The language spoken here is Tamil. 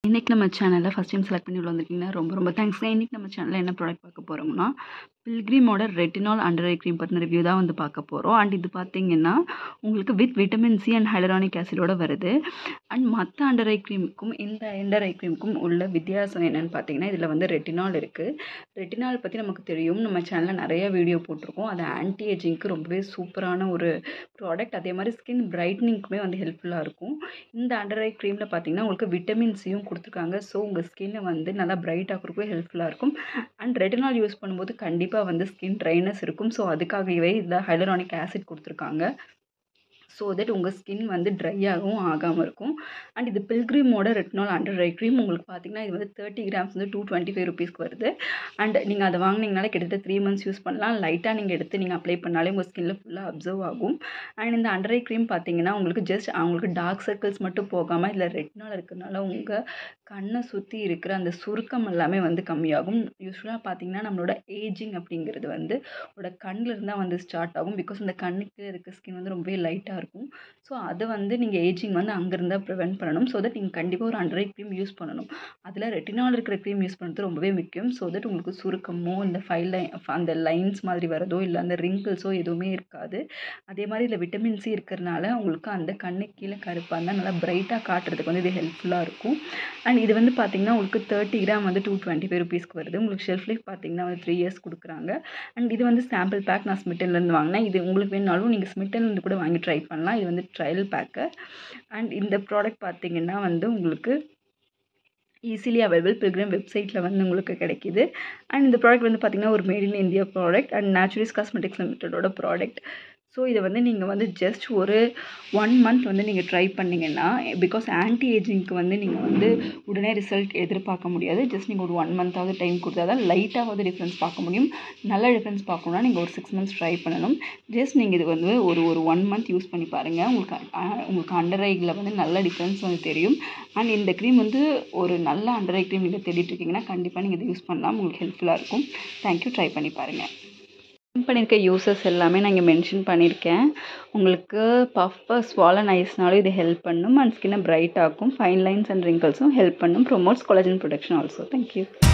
இன்னைக்கு நம்ம சேனலில் ஃபஸ்ட் டைம் செலக்ட் பண்ணி உள்ள வந்திருக்கீங்கன்னா ரொம்ப ரொம்ப தேங்க்ஸ்ங்க இன்றைக்கி நம்ம சேனலில் என்ன ப்ராடக்ட் பார்க்க போகிறோம்னா பில்கிரிமோட ரெட்டினால் அண்டர் ஐ க்ரீம் பற்றின ரிவ்யூ தான் வந்து பார்க்க போகிறோம் அண்ட் இது பார்த்தீங்கன்னா உங்களுக்கு with vitamin C and hyaluronic ஆசிடோட வருது அண்ட் மற்ற அண்டர் ஐ க்ரீமுக்கும் இந்த அண்டர் ஐ க்ரீமுக்கும் உள்ள வித்தியாசம் என்னென்னு பார்த்தீங்கன்னா இதில் வந்து ரெட்டினால் இருக்குது ரெட்டினால் பற்றி நமக்கு தெரியும் நம்ம சேனலில் நிறைய வீடியோ போட்டிருக்கோம் அது ஆன்டி ஏஜிங்க்கு ரொம்பவே சூப்பரான ஒரு ப்ராடக்ட் அதே மாதிரி ஸ்கின் பிரைட்னிங்க்குமே வந்து ஹெல்ப்ஃபுல்லாக இருக்கும் இந்த அண்டர் ஐ க்ரீமில் பார்த்தீங்கன்னா உங்களுக்கு விட்டமின் சியும் கொடுத்துருக்காங்க ஸோ உங்கள் ஸ்கின்னை வந்து நல்லா பிரைட் ஆகிறதுக்கும் ஹெல்ப்ஃபுல்லாக இருக்கும் அண்ட் ரெட்டினால் யூஸ் பண்ணும்போது கண்டிப்பாக வந்து ஸ்கின் ட்ரைனஸ் இருக்கும் ஸோ அதுக்காகவே இதில் ஹைலரானிக் ஆசிட் கொடுத்துருக்காங்க ஸோ தட் உங்கள் ஸ்கின் வந்து ட்ரையாகவும் ஆகாமல் இருக்கும் அண்ட் இது பில்கிரிமோட ரெட்டினால் அண்டர் ஐ க்ரீம் உங்களுக்கு பார்த்தீங்கன்னா இது வந்து தேர்ட்டி கிராம்ஸ் வந்து டூ டுவெண்ட்டி ஃபைவ் ருபீஸ்க்கு வருது அண்ட் நீங்கள் அதை வாங்கினீங்கனாலே கிட்டத்தட்ட த்ரீ மந்த்ஸ் யூஸ் பண்ணலாம் லைட்டாக நீங்கள் எடுத்து நீங்கள் அப்ளை பண்ணாலே உங்கள் ஸ்கின்னில் ஃபுல்லாக அப்சர்வ் ஆகும் அண்ட் இந்த அண்டர் ஐ க்ரீம் பார்த்தீங்கன்னா உங்களுக்கு ஜஸ்ட் அவங்களுக்கு டார்க் சர்க்கிள்ஸ் மட்டும் போகாமல் இதில் ரெட்டினால் இருக்கிறதுனால உங்கள் கண்ணை சுற்றி இருக்கிற அந்த சுருக்கம் எல்லாமே வந்து கம்மியாகும் யூஸ்வலாக பார்த்தீங்கன்னா நம்மளோட ஏஜிங் அப்படிங்கிறது வந்து உங்களோட கண்ணில் இருந்தால் வந்து ஸ்டார்ட் ஆகும் பிகாஸ் இந்த கண்ணுக்கு இருக்க ஸ்கின் வந்து ரொம்பவே லைட்டாக இருக்கும் ஸோ அதை வந்து நீங்கள் ஏஜிங் வந்து அங்கேருந்தா ப்ரிவெண்ட் பண்ணணும் ஸோ தட் நீங்கள் கண்டிப்பாக ஒரு அண்டர் ஐ க்ரீம் யூஸ் பண்ணணும் அதில் ரெட்டினால் இருக்கிற க்ரீம் யூஸ் பண்ணுறது ரொம்பவே முக்கியம் ஸோ தட் உங்களுக்கு சுருக்கமோ இந்த ஃபைல் லை அந்த லைன்ஸ் மாதிரி வரதோ இல்லை அந்த ரிங்கிள்ஸோ எதுவுமே இருக்காது அதே மாதிரி இதில் விட்டமின் சி இருக்கிறனால உங்களுக்கு அந்த கண்ணு கீழே கருப்பாக இருந்தால் நல்லா பிரைட்டாக காட்டுறதுக்கு வந்து இது ஹெல்ப்ஃபுல்லாக இருக்கும் அண்ட் இது வந்து பார்த்தீங்கன்னா உங்களுக்கு தேர்ட்டி கிராம் வந்து டூ டுவெண்ட்டி ஃபைவ் ருபீஸ்க்கு வருது உங்களுக்கு ஷெல்ஃப் லைஃப் பார்த்தீங்கன்னா வந்து த்ரீ இயர்ஸ் கொடுக்குறாங்க அண்ட் இது வந்து சாம்பிள் பேக் நான் ஸ்மிட்டன்லேருந்து வாங்கினேன் இது உங்களுக்கு வேணுனாலும் நீங்கள் ஸ்மிட்டன்லேருந்து கூட வாங்கி ட்ரை பண்ணலாம் இது வந்து ட்ரையல் பேக்கு அண்ட் இந்த ப்ராடக்ட் பார்த்தீங்கன்னா வந்து உங்களுக்கு ஈஸிலி அவைலபிள் பில்கிரம் வெப்சைட்டில் வந்து உங்களுக்கு கிடைக்கிது அண்ட் இந்த ப்ராடக்ட் வந்து பார்த்திங்கன்னா ஒரு made in India product and naturals cosmetics லிமிட்டடோட ப்ராடக்ட் ஸோ இதை வந்து நீங்கள் வந்து ஜஸ்ட் ஒரு ஒன் மந்த் வந்து நீங்கள் ட்ரை பண்ணிங்கன்னா பிகாஸ் ஆன்டி ஏஜிங்க்கு வந்து நீங்கள் வந்து உடனே ரிசல்ட் எதிர்பார்க்க முடியாது ஜஸ்ட் நீங்கள் ஒரு ஒன் மந்த்தாவது டைம் கொடுத்தா தான் லைட்டாவது டிஃப்ரென்ஸ் பார்க்க முடியும் நல்ல டிஃப்ரென்ஸ் பார்க்கணுன்னா நீங்கள் ஒரு சிக்ஸ் மந்த்ஸ் ட்ரை பண்ணணும் ஜஸ்ட் நீங்கள் இது வந்து ஒரு ஒரு ஒன் மந்த் யூஸ் பண்ணி பாருங்கள் உங்களுக்கு உங்களுக்கு அண்டர் ஐயில் வந்து நல்ல டிஃப்ரென்ஸ் வந்து தெரியும் அண்ட் இந்த க்ரீம் வந்து ஒரு நல்ல அண்டர் ஐ க்ரீம் நீங்கள் தேடிட்டு இருக்கீங்கன்னா கண்டிப்பாக நீங்கள் இதை யூஸ் பண்ணலாம் உங்களுக்கு ஹெல்ப்ஃபுல்லாக இருக்கும் தேங்க்யூ ட்ரை பண்ணி பாருங்கள் பண்ணியிருக்க யூசஸ் எல்லாமே நான் இங்கே மென்ஷன் பண்ணியிருக்கேன் உங்களுக்கு பஃப் ஸ்வாலன் ஐஸ்னாலும் இது ஹெல்ப் பண்ணும் அண்ட் ஸ்கின்னை பிரைட் ஆக்கும் ஃபைன் லைன்ஸ் அண்ட் ரிங்கிள்ஸும் ஹெல்ப் பண்ணும் promotes collagen production also thank you